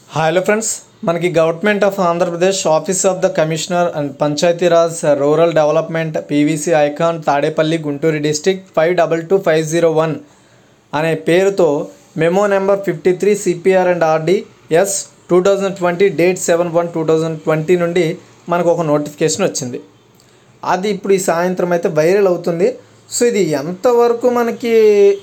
hello friends మనకి government of Andhra Pradesh office of the commissioner and Panchayati Raj rural development PVC icon Tadepalli Guntur district five double two five zero one అనే పేరుతో memo number fifty three CPR and RD S two thousand twenty date seven one two thousand twenty నుండి మనకు ఒక notification వచ్చింది అది ఇప్పుడు ఈ సాయంత్రం అయితే వైరల్ అవుతుంది సో ఇది ఎంతవరకు మనకి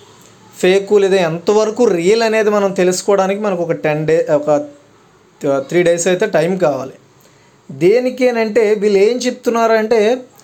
ఫేక్ లేదా ఎంతవరకు రియల్ అనేది మనం తెలుసుకోవడానికి మనకు ఒక టెన్ డే ఒక త్రీ డేస్ అయితే టైం కావాలి దేనికేనంటే వీళ్ళు ఏం చెప్తున్నారంటే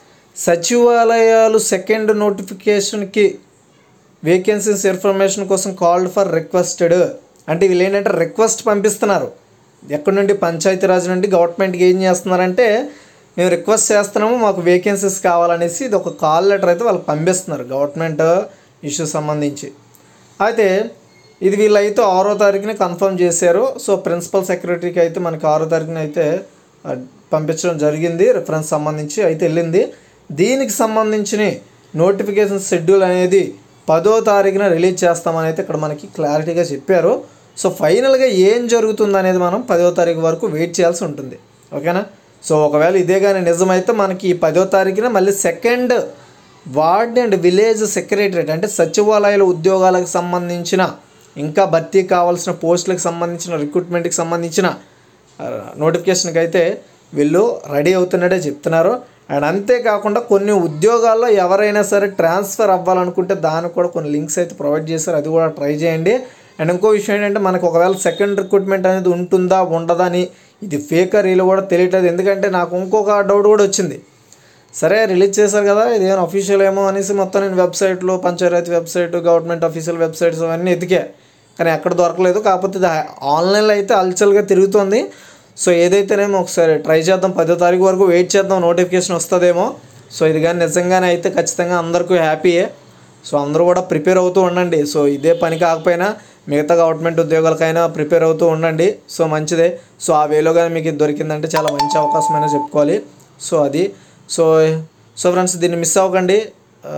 సచివాలయాలు సెకండ్ నోటిఫికేషన్కి వేకెన్సీస్ ఇన్ఫర్మేషన్ కోసం కాల్డ్ ఫర్ రిక్వెస్టెడ్ అంటే వీళ్ళు ఏంటంటే రిక్వెస్ట్ పంపిస్తున్నారు ఎక్కడి నుండి పంచాయతీరాజ్ నుండి గవర్నమెంట్కి ఏం చేస్తున్నారంటే మేము రిక్వెస్ట్ చేస్తున్నాము మాకు వేకెన్సీస్ కావాలనేసి ఇది ఒక కాల్ లెటర్ అయితే వాళ్ళకి పంపిస్తున్నారు గవర్నమెంట్ ఇష్యూ సంబంధించి అయితే ఇది వీళ్ళైతే ఆరో తారీఖున కన్ఫర్మ్ చేశారు సో ప్రిన్సిపల్ సెక్రటరీకి అయితే మనకి ఆరో తారీఖున అయితే ఆ, పంపించడం జరిగింది రిఫరెన్స్ సంబంధించి అయితే వెళ్ళింది దీనికి సంబంధించిన నోటిఫికేషన్ షెడ్యూల్ అనేది పదో తారీఖున రిలీజ్ చేస్తామని అయితే ఇక్కడ మనకి క్లారిటీగా చెప్పారు సో ఫైనల్గా ఏం జరుగుతుంది అనేది మనం పదో తారీఖు వరకు వెయిట్ చేయాల్సి ఉంటుంది ఓకేనా సో ఒకవేళ ఇదే కానీ నిజమైతే మనకి ఈ పదో తారీఖున మళ్ళీ second ward and village secretariat అంటే సచివాలయాల ఉద్యోగాలకు సంబంధించిన ఇంకా భర్తీ కావాల్సిన పోస్టులకు సంబంధించిన రిక్రూట్మెంట్కి సంబంధించిన నోటిఫికేషన్కి అయితే వీళ్ళు రెడీ అవుతున్నట్టే చెప్తున్నారు అండ్ అంతేకాకుండా కొన్ని ఉద్యోగాల్లో ఎవరైనా సరే ట్రాన్స్ఫర్ అవ్వాలనుకుంటే దానికి కూడా కొన్ని లింక్స్ అయితే ప్రొవైడ్ చేశారు అది కూడా ట్రై చేయండి అండ్ ఇంకో విషయం ఏంటంటే మనకు ఒకవేళ సెకండ్ రిక్రూట్మెంట్ అనేది ఉంటుందా ఉండదా అని ఇది ఫేక్ రీలు కూడా తెలియట్లేదు ఎందుకంటే నాకు ఇంకొక డౌట్ కూడా వచ్చింది సరే రిలీజ్ చేశారు కదా ఇదేమైనా అఫీషియల్ ఏమో అనేసి మొత్తం నేను వెబ్సైట్లో panchayat website government official websites అవన్నీ ఎతికా కానీ ఎక్కడ దొరకలేదు కాకపోతే ఇది ఆన్లైన్లో అయితే అల్చల్గా తిరుగుతుంది సో ఏదైతేనేమో ఒకసారి ట్రై చేద్దాం పదో తారీఖు వరకు వెయిట్ చేద్దాం నోటిఫికేషన్ వస్తుందేమో సో ఇది కానీ నిజంగానే అయితే ఖచ్చితంగా అందరికీ హ్యాపీయే సో అందరూ కూడా ప్రిపేర్ అవుతూ ఉండండి సో ఇదే పని కాకపోయినా మిగతా గవర్నమెంట్ ఉద్యోగాలకైనా ప్రిపేర్ అవుతూ ఉండండి సో మంచిదే సో ఆ వేలో కానీ మీకు ఇది దొరికిందంటే చాలా మంచి అవకాశమైనా చెప్పుకోవాలి సో అది సో సో ఫ్రెండ్స్ దీన్ని మిస్ అవ్వకండి ఆ,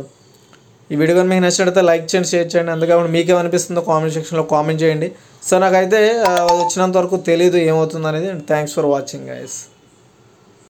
ఈ వీడియో కానీ మీకు నచ్చినట్లయితే లైక్ చేయండి షేర్ చేయండి అందుకని మీకేమనిపిస్తుందో కామెంట్ సెక్షన్లో కామెంట్ చేయండి సో నాకైతే ఆ, వచ్చినంత వరకు తెలియదు ఏమవుతుంది అనేది థ్యాంక్స్ ఫర్ వాచింగ్ గైస్